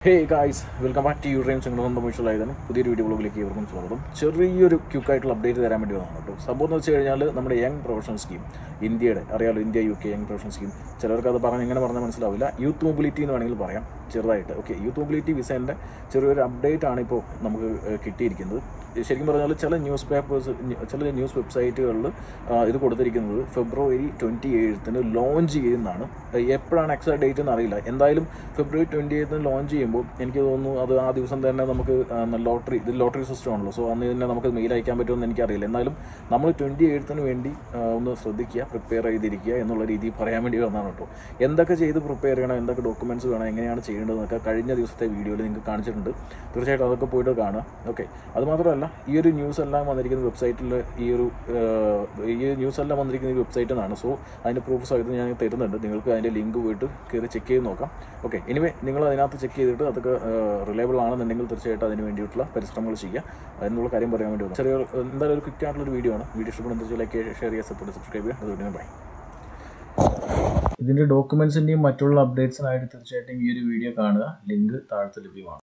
hey guys welcome back to you dream single മീഷലായതാണ് പുതിയൊരു video ബ്ലോഗിലേക്ക് ഇവർക്കും സ്വാഗതം ചെറിയൊരു ക്യുക്കായിട്ടുള്ള അപ്ഡേറ്റ് തരാൻ വേണ്ടി വന്നതാണ് കേട്ടോ സംഭവം എന്ന് വെച്ച് കഴിഞ്ഞാൽ നമ്മുടെ യങ് പ്രൊഫഷണൽ സ്കീം ഇന്ത്യയുടെ അറിയാലോ India U K young professional scheme ചിലർക്ക് അത് പറഞ്ഞ് എങ്ങനെ പറഞ്ഞാൽ മനസ്സിലാവില്ല യൂത്ത് മൊബിലിറ്റി എന്ന് വേണമെങ്കിൽ പറയാം ചെറുതായിട്ട് ഓക്കെ യൂത്ത് മൊബിലിറ്റി വിസേൻ്റെ ചെറിയൊരു അപ്ഡേറ്റ് ആണ് ഇപ്പോൾ നമുക്ക് ഏഹ്, കിട്ടിയിരിക്കുന്നത് ശരിക്കും പറഞ്ഞാൽ ചില ന്യൂസ് പേപ്പേഴ്സ് ചില ന്യൂസ് വെബ്സൈറ്റുകളിൽ ഇത് കൊടുത്തിരിക്കുന്നത് ഫെബ്രുവരി ട്വൻറ്റി എയ്ത്തിന് ലോഞ്ച് ചെയ്യുന്നതാണ് എപ്പോഴാണ് എക്സാക്ട് ഡേറ്റ് എന്ന് അറിയില്ല എന്തായാലും ഫെബ്രുവരി ട്വൻറ്റി എയ്ത്തിന് ലോഞ്ച് ചെയ്യുമ്പോൾ എനിക്ക് തോന്നുന്നു അത് ആ ദിവസം തന്നെ നമുക്ക് ലോട്ടറി ഇത് ലോട്ടറി സിസ്റ്റം ആണല്ലോ സോ അന്ന് തന്നെ നമുക്ക് മെയിൽ അയക്കാൻ പറ്റുമെന്ന് എനിക്കറിയില്ല എന്നാലും നമ്മൾ ട്വൻറ്റി എയ്ത്തിന് വേണ്ടി ആ, ഒന്ന് ശ്രദ്ധിക്കുക പ്രിപ്പയർ ചെയ്തിരിക്കുക എന്നുള്ള രീതിയിൽ പറയാൻ വേണ്ടി വന്നതാണ് കേട്ടോ എന്തൊക്കെ ചെയ്ത് പ്രിപ്പയർ ചെയ്യണം എന്തൊക്കെ ഡോക്യുമെൻറ്റ്സ് വേണം എങ്ങനെയാണ് ചെയ്യേണ്ടതെന്നൊക്കെ കഴിഞ്ഞ ദിവസത്തെ വീഡിയോയിൽ നിങ്ങൾക്ക് കാണിച്ചിട്ടുണ്ട് തീർച്ചയായിട്ടും അതൊക്കെ പോയിട്ട് കാണുക ഓക്കെ അതുമാത്രമല്ല ഈ ഒരു ന്യൂസ് എല്ലാം വന്നിരിക്കുന്ന വെബ്സൈറ്റിൽ ഈ ഒരു ആ, ഈ ന്യൂസ് എല്ലാം വന്നിരിക്കുന്ന ഈ വെബ്സൈറ്റിൽ നിന്നാണ് സോ അതിൻ്റെ പ്രൂഫ് സഹിതം ഞാൻ തരുന്നുണ്ട് നിങ്ങൾക്ക് അതിൻ്റെ ലിങ്ക് പോയിട്ട് കയറി ചെക്ക് ചെയ്ത് നോക്കാം ഓക്കെ എനിവേ നിങ്ങൾ അതിനകത്ത് ചെക്ക് ചെയ്തിട്ട് അതൊക്കെ റിലയബിൾ ആണെന്നുണ്ടെങ്കിൽ തീർച്ചയായിട്ടും അതിന് വേണ്ടിയിട്ടുള്ള പരിശ്രമങ്ങൾ ചെയ്യുക അതിനുള്ള കാര്യം പറയാൻ വേണ്ടി വന്നു ചെറിയ എന്തായാലും ഒരു ക്വിക്ക് ആയിട്ടുള്ള ഒരു വീഡിയോ ആണ് വീഡിയോ ഇഷ്ടപ്പെടുന്ന ലൈക്ക് ഷെയർ ചെയ്യുക സപ്പോർട്ട് സബ്സ്ക്രൈബ് ചെയ്യുക അതുകൊണ്ട് ബൈ ഇതിൻ്റെ ഡോക്യുമെൻസിൻ്റെയും മറ്റുള്ള അപ്ഡേറ്റ്സിനായിട്ട് തീർച്ചയായിട്ടും ഈ ഒരു വീഡിയോ കാണുക ലിങ്ക് താഴത്ത് ലഭ്യമാണ്